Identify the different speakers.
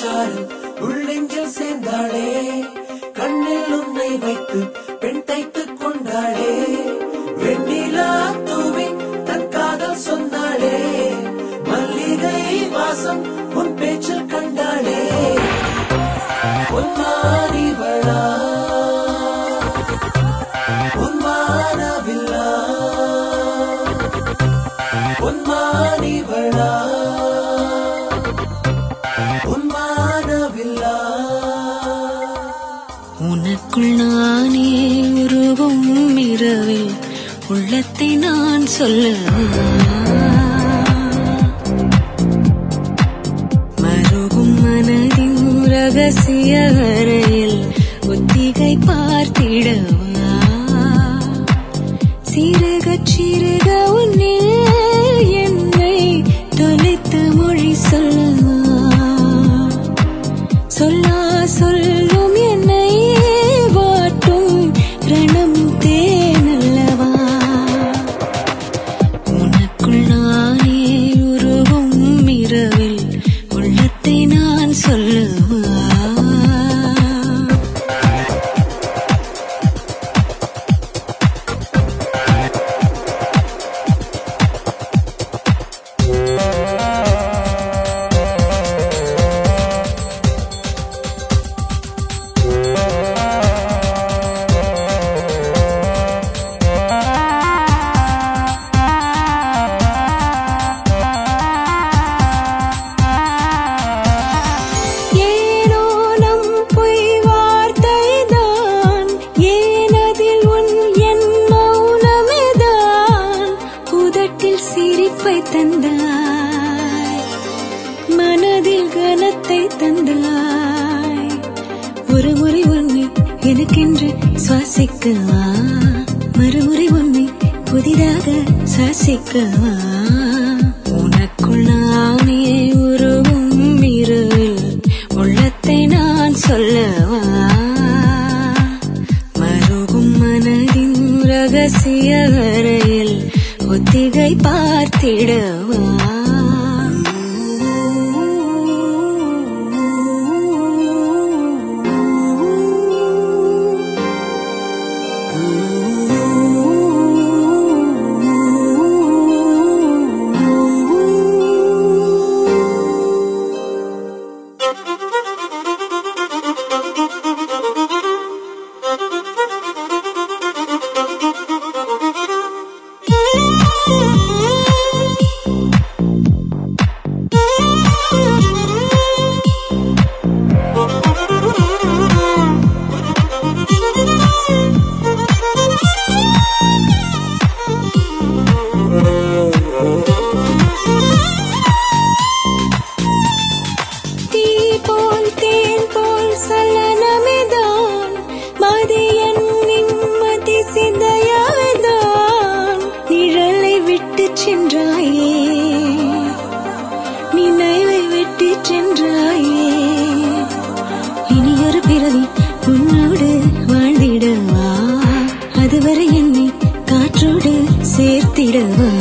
Speaker 1: சாறு உள்ளெஞ்சில் சேர்ந்தாளே கண்ணில் உன்னை வைத்து பெண் தைத்துக் கொண்டாளே வெண்ணிலா தூவி தன் காதல் சொன்னாளே மல்லிகை வாசம் உன் பேச்சில் கண்டாளே பொன்மாரிவளா பொன்மானவில்லா பொன்மானிவளா பொன்மானவில்லா
Speaker 2: உனக்குள் நானே உருவும் இரவில் உள்ளத்தை நான் சொல்ல மருகும் மனதின் ரகசிய அறையில் ஒத்திகை பார்த்திடவா சிறுக சிறுக உன்னில் என்னை தொலைத்து மொழி சொல்லவா சொல்லா சொல்லும் என்னை வாட்டும் ரணம் தேனல்லவா உனக்குள் நானே உருவும் இரவில் உள்ளத்தை நான் சொல்லவா ஏனோ நம் பொய் வார்த்தைதான் ஏனதில் உன் என் மௌனமேதான் உதட்டில் சிரிப்பை தந்தாய் மனதில் கனத்தை தந்தாய் ஒரு முறை உன்னை எனக்கென்று சுவாசிக்கவா மறுமுறை உன்னை புதிதாக சுவாசிக்கவா உனக்குள் நானே உருவும் இரவில் உள்ளத்தை நான் சொல்லவா மருகும் மனதின் ரகசிய அறையில் ஒத்திகை பார்த்திடவா தீ போல் தேன் போல் சலனமேதான் மதியன் நிம்மதி சிந்தையாதான் நிழலை விட்டு சென்றாயே நினைவை விட்டு சென்றாயே இனி ஒரு பிறவி உன்னோடு வாழ்ந்திடவா அதுவரை என்னை காற்றோடு சேர்த்திடவா